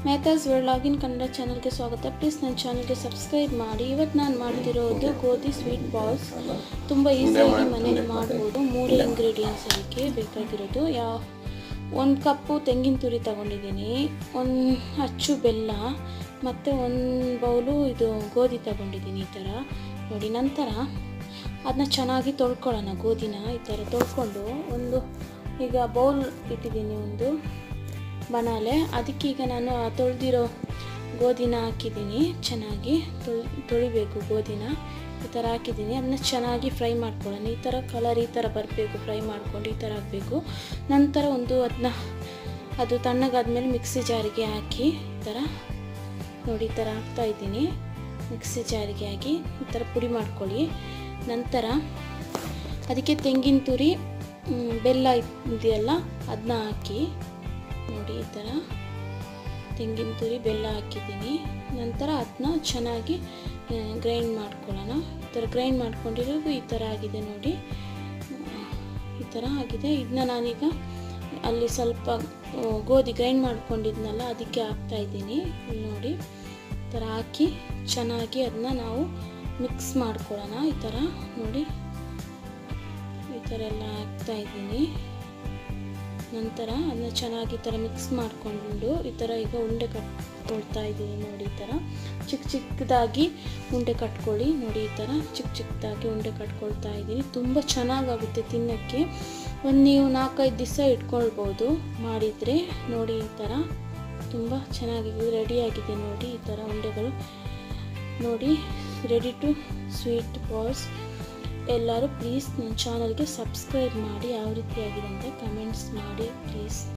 ಮೆಹತಾಸ್ login Kannada ಚಾನಲ್ಗೆ ಸ್ವಾಗತ please ನನ್ನ ಚಾನಲ್ಗೆ ಸಬ್ಸ್ಕ್ರೈಬ್ ಮಾಡಿ ಇವತ್ತು ನಾನು ಮಾಡ್ತಿರೋದು ಗೋಧಿ ಸ್ವೀಟ್ ಬಾಲ್ಸ್ ತುಂಬ ಈಸಿಯಾಗಿ ಮನೇಲಿ ಮಾಡ್ಬೋದು ಮೂರು ಇಂಗ್ರೀಡಿಯೆಂಟ್ಸ್ ಅದಕ್ಕೆ ಬೇಕಾಗಿರೋದು ಯಾವ ಒಂದು ಕಪ್ಪು ತೆಂಗಿನ ತುರಿ ತಗೊಂಡಿದ್ದೀನಿ ಒಂದು ಅಚ್ಚು ಬೆಲ್ಲ ಮತ್ತು ಒಂದು ಬೌಲು ಇದು ಗೋಧಿ ತಗೊಂಡಿದ್ದೀನಿ ಈ ಥರ ನೋಡಿ ನಂತರ ಅದನ್ನ ಚೆನ್ನಾಗಿ ತೊಳ್ಕೊಳ್ಳೋಣ ಗೋಧಿನ ಈ ಥರ ತೊಳ್ಕೊಂಡು ಒಂದು ಈಗ ಬೌಲ್ ಇಟ್ಟಿದ್ದೀನಿ ಒಂದು ಬನಾಲೆ ಅದಕ್ಕೀಗ ನಾನು ಆ ತೊಳೆದಿರೋ ಗೋಧಿನ ಹಾಕಿದ್ದೀನಿ ಚೆನ್ನಾಗಿ ತೊಳ್ ತೊಳಿಬೇಕು ಗೋಧಿನ ಈ ಥರ ಹಾಕಿದ್ದೀನಿ ಅದನ್ನ ಚೆನ್ನಾಗಿ ಫ್ರೈ ಮಾಡ್ಕೊಳ್ಳೋಣ ಈ ಥರ ಕಲರ್ ಈ ಥರ ಬರಬೇಕು ಫ್ರೈ ಮಾಡ್ಕೊಂಡು ಈ ಥರ ಆಗಬೇಕು ನಂತರ ಒಂದು ಅದನ್ನ ಅದು ತಣ್ಣಗಾದ್ಮೇಲೆ ಮಿಕ್ಸಿ ಜಾರಿಗೆ ಹಾಕಿ ಈ ಥರ ನೋಡಿ ಈ ಥರ ಹಾಕ್ತಾ ಇದ್ದೀನಿ ಮಿಕ್ಸಿ ಜಾರಿಗೆ ಹಾಕಿ ಈ ಥರ ಪುಡಿ ಮಾಡ್ಕೊಳ್ಳಿ ನಂತರ ಅದಕ್ಕೆ ತೆಂಗಿನ ತುರಿ ಮ್, ಬೆಲ್ಲ ಇದೆಯಲ್ಲ ಅದನ್ನ ಹಾಕಿ ನೋಡಿ ಈ ಥರ ತೆಂಗಿನ ತುರಿ ಬೆಲ್ಲ ಹಾಕಿದ್ದೀನಿ ನಂತರ ಅದನ್ನ ಚೆನ್ನಾಗಿ ಗ್ರೈಂಡ್ ಮಾಡ್ಕೊಳ್ಳೋಣ ಈ ಥರ ಗ್ರೈಂಡ್ ಮಾಡ್ಕೊಂಡಿರೋದು ಈ ಥರ ಆಗಿದೆ ನೋಡಿ ಈ ಥರ ಆಗಿದೆ ಇದನ್ನ ನಾನೀಗ ಅಲ್ಲಿ ಸ್ವಲ್ಪ ಆ, ಗೋಧಿ ಗ್ರೈಂಡ್ ಮಾಡ್ಕೊಂಡಿದ್ನಲ್ಲ ಅದಕ್ಕೆ ಹಾಕ್ತಾ ಇದ್ದೀನಿ ಇಲ್ಲಿ ನೋಡಿ ಈ ಥರ ಹಾಕಿ ಚೆನ್ನಾಗಿ ಅದನ್ನ ನಾವು ಮಿಕ್ಸ್ ಮಾಡ್ಕೊಳ್ಳೋಣ ಈ ಥರ ನೋಡಿ ಈ ಥರ ಎಲ್ಲ ಹಾಕ್ತಾ ಇದ್ದೀನಿ ನಂತರ ಅದನ್ನ ಚೆನ್ನಾಗಿ ಈ ಥರ ಮಿಕ್ಸ್ ಮಾಡಿಕೊಂಡು ಈ ಥರ ಈಗ ಉಂಡೆ ಕಟ್ಕೊಳ್ತಾ ಇದ್ದೀನಿ ನೋಡಿ ಈ ಥರ ಚಿಕ್ಕ ಚಿಕ್ಕದಾಗಿ ಉಂಡೆ ಕಟ್ಕೊಳ್ಳಿ ನೋಡಿ ಈ ಥರ ಚಿಕ್ಕ ಚಿಕ್ಕದಾಗಿ ಉಂಡೆ ಕಟ್ಕೊಳ್ತಾ ಇದ್ದೀನಿ ತುಂಬ ಚೆನ್ನಾಗಾಗುತ್ತೆ ತಿನ್ನೋಕ್ಕೆ ಒಂದು ನೀವು ನಾಲ್ಕೈದು ದಿವಸ ಇಟ್ಕೊಳ್ಬೋದು ಮಾಡಿದರೆ ನೋಡಿ ಈ ಥರ ತುಂಬ ಚೆನ್ನಾಗಿ ರೆಡಿಯಾಗಿದೆ ನೋಡಿ ಈ ಥರ ಉಂಡೆಗಳು ನೋಡಿ ರೆಡಿ ಟು ಸ್ವೀಟ್ ಬಾಲ್ಸ್ ಎಲ್ಲರೂ ಪ್ಲೀಸ್ ನನ್ನ ಚಾನಲ್ಗೆ ಸಬ್ಸ್ಕ್ರೈಬ್ ಮಾಡಿ ಯಾವ ರೀತಿಯಾಗಿದೆ ಅಂತ ಕಮೆಂಟ್ಸ್ ಮಾಡಿ ಪ್ಲೀಸ್